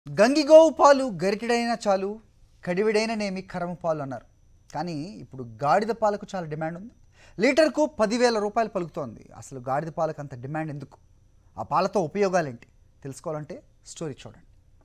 గంగిగోవు పాలు గరిటెడైనా చాలు కడివిడైననేమి కరమ పాలు అన్నారు కానీ ఇప్పుడు గాడిద పాలకు చాలా డిమాండ్ ఉంది లీటర్కు పదివేల రూపాయలు పలుకుతోంది అసలు గాడిద పాలకు అంత డిమాండ్ ఎందుకు ఆ పాలతో ఉపయోగాలేంటి తెలుసుకోవాలంటే స్టోరీ చూడండి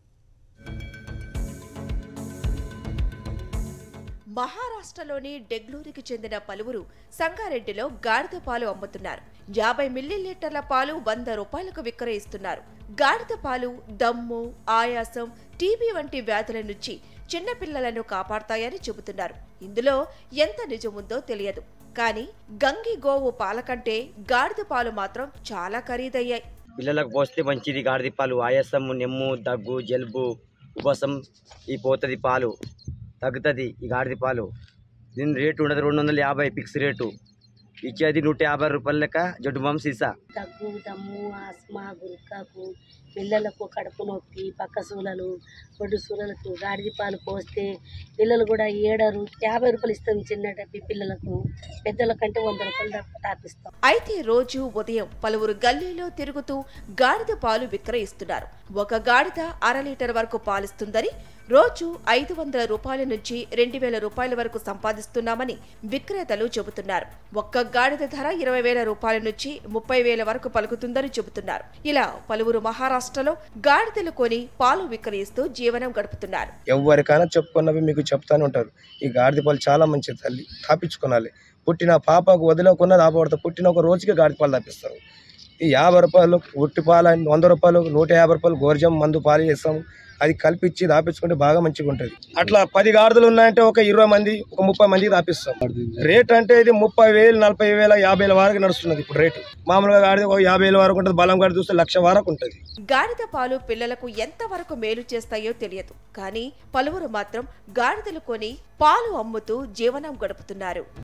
మహారాష్ట్రలోని డెగ్లూరికి చెందిన పలువురు సంగారెడ్డిలో గాడిద పాలు అమ్ముతున్నారు యాభై మిల్లీలీటర్ల పాలు వంద రూపాయలకు విక్రయిస్తున్నారు గాడిద పాలు దమ్ము ఆయాసం టీబీ వంటి వ్యాధుల నుంచి చిన్నపిల్లలను కాపాడతాయని చెబుతున్నారు ఇందులో ఎంత నిజముందో తెలియదు కానీ గంగి గోవు పాల కంటే గాడిద పాలు మాత్రం చాలా ఖరీదయ్యాయి పిల్లలకు పోస్తే మంచిది గాడిద పాలు ఆయాసము నెమ్ము దగ్గు జలుబు ఉబసం ఈ పోతుంది పాలు తగ్గుతుంది ఈ గాడిద పాలు దీని రేటు ఉండదు రెండు వందల యాభై ఫిక్స్ రేటు ఇచ్చేది నూట యాభై రూపాయల లెక్క జడ్డు మాం సీసా దగ్గు దమ్ము ఆస్మా గురుకాకు పిల్లలకు కడుపు నొప్పి పక్క సూలలు బొడ్డు సూలలకు గాడిద పాలు పోస్తే పిల్లలు కూడా ఏడరు యాభై రూపాయలు ఇస్తాం చిన్న డబ్బి పిల్లలకు పెద్దల కంటే వంద రూపాయలు దా- తాపిస్తాం అయితే రోజు ఉదయం పలువురు గల్లీలో తిరుగుతూ గాడిద పాలు విక్రయిస్తున్నారు ఒక గాడిద అర లీటర్ వరకు పాలిస్తుందని రోజు ఐదు వందల రూపాయల నుంచి రెండు వేల రూపాయల వరకు సంపాదిస్తున్నామని విక్రేతలు చెబుతున్నారు ఒక్క గాడిద ధర ఇరవై వేల రూపాయల నుంచి ముప్పై వేల వరకు పలుకుతుందని చెబుతున్నారు ఇలా పలువురు మహారాష్ట్రలో గాడిదలు కొని పాలు విక్రయిస్తూ జీవనం గడుపుతున్నారు ఎవరికైనా చెప్పుకున్నవి మీకు చెప్తానే ఉంటారు ఈ గాడిద పాలు చాలా మంచిది తల్లి తాపించుకోనాలి పుట్టిన పాపకు వదిలేకున్న దాపడతా పుట్టిన ఒక రోజుకి గాడిద పాలు తాపిస్తారు ఈ యాభై రూపాయలు ఉట్టి పాలు వంద రూపాయలు నూట యాభై రూపాయలు గోర్జం మందు పాలు చేస్తాం అది కల్పించి దాపించుకుంటే బాగా మంచిగా ఉంటుంది అట్లా పది గాడిదలు ఉన్నాయంటే ఒక ఇరవై మంది ఒక ముప్పై మందికి దాపిస్తాం రేట్ అంటే ఇది ముప్పై వేలు నలభై వేల యాభై వేల వరకు నడుస్తున్నది ఇప్పుడు రేటు మామూలుగా గాడిద ఒక యాభై వేల వరకు ఉంటుంది బలం గాడి చూస్తే లక్ష వరకు ఉంటుంది గాడిద పాలు పిల్లలకు ఎంతవరకు మేలు చేస్తాయో తెలియదు కానీ పలువురు మాత్రం గాడిదలు కొని పాలు అమ్ముతూ జీవనం గడుపుతున్నారు